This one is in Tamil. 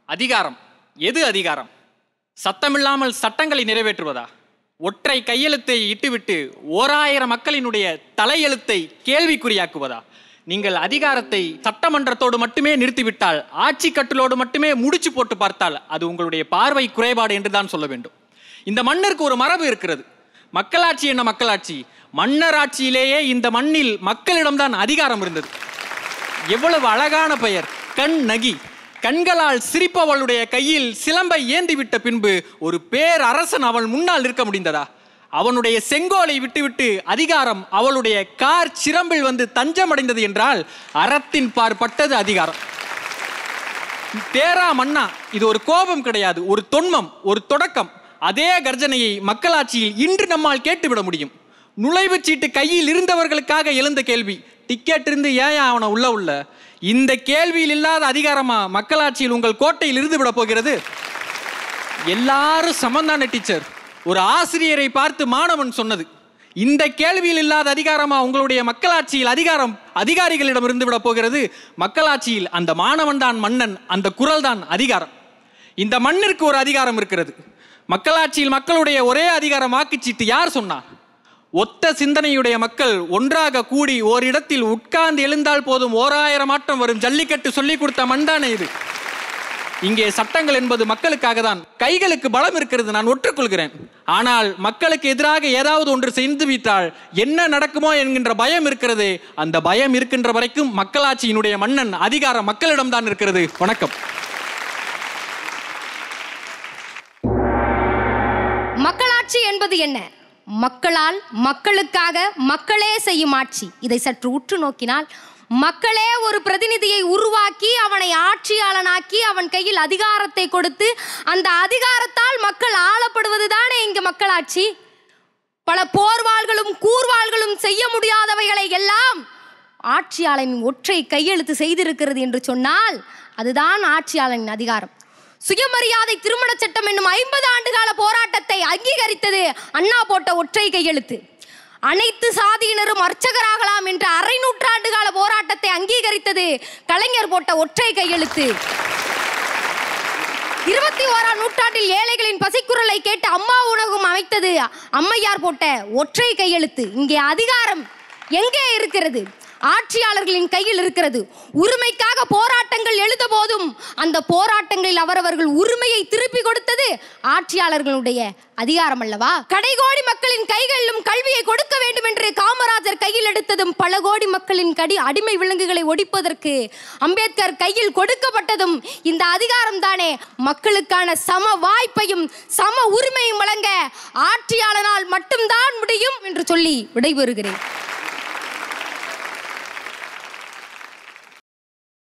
அதிகாரம் எது அதிகாரம் சத்தமில்லாமல் சட்டங்களை நிறைவேற்றுவதா ஒற்றை கையெழுத்தை இட்டுவிட்டு ஓராயிரம் மக்களினுடைய தலையெழுத்தை கேள்விக்குறியாக்குவதா நீங்கள் அதிகாரத்தை சட்டமன்றத்தோடு மட்டுமே நிறுத்திவிட்டால் ஆட்சி கட்டிலோடு மட்டுமே முடிச்சு போட்டு பார்த்தால் அது உங்களுடைய பார்வை குறைபாடு என்று தான் சொல்ல வேண்டும் இந்த மண்ணிற்கு ஒரு மரபு இருக்கிறது மக்களாட்சி என்ன மக்களாட்சி மன்னர் ஆட்சியிலேயே இந்த மண்ணில் மக்களிடம்தான் அதிகாரம் இருந்தது எவ்வளவு அழகான பெயர் கண் நகி கண்களால் சிரிப்பவளுடைய கையில் சிலம்பை ஏந்திவிட்ட பின்பு ஒரு பேர் அரசன் அவள் முன்னால் நிற்க முடிந்ததா அவனுடைய செங்கோலை விட்டுவிட்டு அதிகாரம் அவளுடைய கார் சிரம்பில் வந்து தஞ்சமடைந்தது என்றால் அறத்தின் பார்ப்பட்டது அதிகாரம் தேரா மன்னா இது ஒரு கோபம் கிடையாது ஒரு தொன்மம் ஒரு தொடக்கம் அதே கர்ஜனையை மக்களாட்சியில் இன்று நம்மால் கேட்டுவிட முடியும் நுழைவுச் சீட்டு கையில் இருந்தவர்களுக்காக எழுந்த கேள்வி டிக்கெட் இருந்து ஏன் அவனை உள்ள உள்ள இந்த கேள்வியில் இல்லாத அதிகாரமா மக்களாட்சியில் உங்கள் கோட்டையில் இருந்து விட போகிறது எல்லாரும் சமந்தான டீச்சர் ஒரு ஆசிரியரை பார்த்து மாணவன் சொன்னது இந்த கேள்வியில் இல்லாத அதிகாரமா உங்களுடைய மக்களாட்சியில் அதிகாரம் அதிகாரிகளிடம் இருந்து விட போகிறது மக்களாட்சியில் அந்த மாணவன் தான் மன்னன் அந்த குரல் தான் அதிகாரம் இந்த மண்ணிற்கு ஒரு அதிகாரம் இருக்கிறது மக்களாட்சியில் மக்களுடைய ஒரே அதிகாரம் வாக்குச்சீட்டு யார் சொன்னார் ஒத்த சிந்தனையுடைய மக்கள் ஒன்றாக கூடி ஓரிடத்தில் உட்கார்ந்து எழுந்தால் போதும் ஓராயிரம் ஆட்டம் வரும் ஜல்லிக்கட்டு சொல்லிக் கொடுத்த மண்தானே இது இங்கே சட்டங்கள் என்பது மக்களுக்காக தான் கைகளுக்கு பலம் இருக்கிறது நான் ஒற்றுக்கொள்கிறேன் ஆனால் மக்களுக்கு எதிராக ஏதாவது ஒன்று செய்து விட்டால் என்ன நடக்குமோ என்கின்ற பயம் இருக்கிறது அந்த பயம் இருக்கின்ற வரைக்கும் மக்களாட்சியினுடைய மன்னன் அதிகாரம் மக்களிடம்தான் இருக்கிறது வணக்கம் மக்களாட்சி என்பது என்ன மக்களால் மக்களுக்காக மக்களே செய்யும் ஆட்சி இதை சற்று உற்று நோக்கினால் மக்களே ஒரு பிரதிநிதியை உருவாக்கி அவனை ஆட்சியாளனாக்கி அவன் கையில் அதிகாரத்தை கொடுத்து அந்த அதிகாரத்தால் மக்கள் ஆளப்படுவது தானே இங்கு மக்களாட்சி பல போர்வாள்களும் கூர்வாள்களும் செய்ய முடியாதவைகளை எல்லாம் ஆட்சியாளனின் ஒற்றை கையெழுத்து செய்திருக்கிறது என்று சொன்னால் அதுதான் ஆட்சியாளனின் அதிகாரம் சுயமரியாதை திருமண சட்டம் என்னும் ஐம்பது ஆண்டுகால போராட்டத்தை அங்கீகரித்தது அண்ணா போட்ட ஒற்றை கையெழுத்து அனைத்து சாதியினரும் அர்ச்சகராகலாம் என்ற அரை நூற்றாண்டு கால போராட்டத்தை அங்கீகரித்தது கலைஞர் போட்ட ஒற்றை கையெழுத்து இருபத்தி ஓராம் நூற்றாண்டில் ஏழைகளின் பசிக்குரலை கேட்டு அம்மா உணவும் அமைத்தது அம்மையார் போட்ட ஒற்றை கையெழுத்து இங்கே அதிகாரம் எங்கே இருக்கிறது ஆட்சியாளர்களின் கையில் இருக்கிறது உரிமைக்காக போராட்டங்கள் எழுத போதும் அந்த போராட்டங்களில் அவரவர்கள் உரிமையை திருப்பி கொடுத்தது ஆட்சியாளர்களுடைய அதிகாரம் அல்லவா கடைகோடி மக்களின் கைகளிலும் கல்வியை கொடுக்க வேண்டும் என்று காமராஜர் கையில் எடுத்ததும் பல கோடி மக்களின் கடி அடிமை விலங்குகளை ஒடிப்பதற்கு அம்பேத்கர் கையில் கொடுக்கப்பட்டதும் இந்த அதிகாரம் தானே மக்களுக்கான சம வாய்ப்பையும் சம உரிமையும் வழங்க ஆட்சியாளனால் மட்டும்தான் முடியும் என்று சொல்லி விடைபெறுகிறேன்